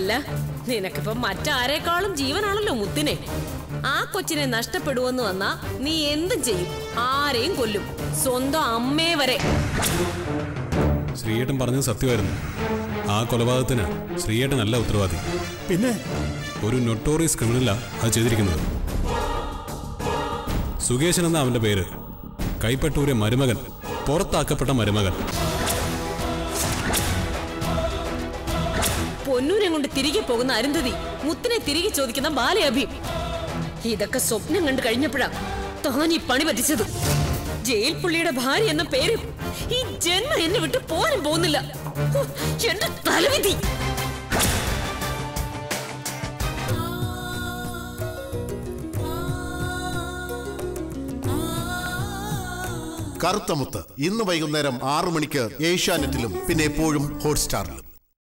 അല്ല നിനക്കിപ്പോ മറ്റാരേക്കാളും ജീവനാണല്ലോ മുത്തിനെ ആ കൊച്ചിനെ നഷ്ടപ്പെടുവെന്ന് വന്നാ നീ എന്തും ചെയ്യും ആരെയും കൊല്ലും സ്വന്തം അമ്മയെ വരെ ശ്രീയേട്ടൻ പറഞ്ഞത് സത്യമായിരുന്നു ആ കൊലപാതകത്തിന് ശ്രീയേട്ടനല്ല ഉത്തരവാദി പിന്നെ ഒരു നൊട്ടോറിയസ് ക്രിമിനലാ അത് ചെയ്തിരിക്കുന്നത് സുകേശൻ എന്ന അവന്റെ പേര് കൈപ്പറ്റൂരെ മരുമകൻ പുറത്താക്കപ്പെട്ട മരുമകൻ പൊന്നൂരെ കൊണ്ട് തിരികെ പോകുന്ന അരുന്ധതി മുത്തിനെ തിരികെ ചോദിക്കുന്ന ബാലയഭി ഇതൊക്കെ സ്വപ്നം കണ്ടു കഴിഞ്ഞപ്പോഴാ താൻ ഈ പണി പറ്റിച്ചത് ജയിൽ പുള്ളിയുടെ ഭാര്യ എന്ന പേര് ഈ ജന്മം എന്നെ വിട്ട് പോരും പോകുന്നില്ല ഹോ, എന്റെ തലവിധി കറുത്തമുത്ത് ഇന്ന് വൈകുന്നേരം ആറു മണിക്ക് ഏഷ്യാനെറ്റിലും പിന്നെ എപ്പോഴും ഹോട്ട്സ്റ്റാറിലും